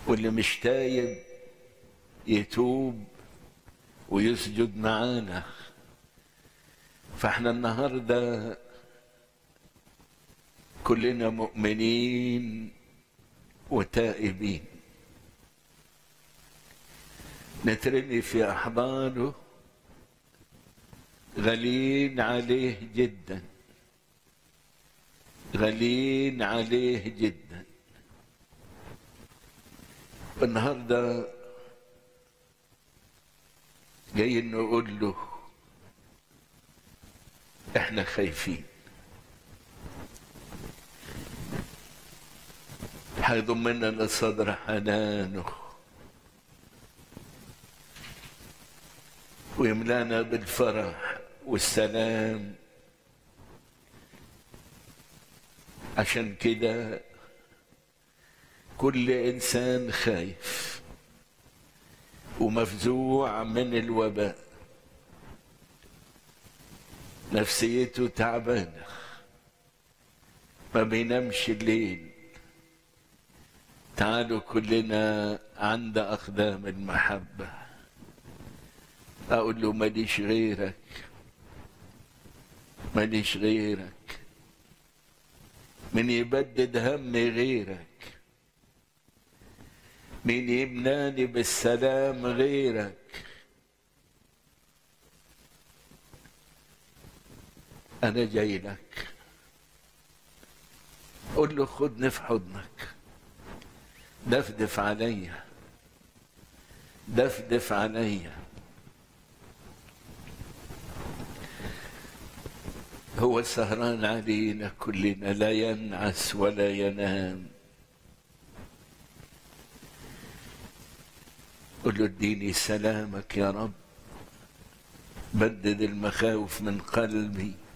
واللي مش تايب يتوب ويسجد معانا فاحنا النهارده كلنا مؤمنين وتائبين نترمي في احضانه غالين عليه جدا غالين عليه جدا النهارده جاي نقول له احنا خايفين هيضمنا لصدر حنانه ويملانا بالفرح والسلام عشان كده كل انسان خايف ومفزوع من الوباء نفسيته تعبانه ما بينامش الليل تعالوا كلنا عند اقدام المحبه اقول له ماليش غيرك ماليش غيرك من يبدد همي غيرك مين يمناني بالسلام غيرك انا جاي لك قول له خدني في حضنك دفدف عليا دفدف عليا هو سهران علينا كلنا لا ينعس ولا ينام قل له اديني سلامك يا رب بدد المخاوف من قلبي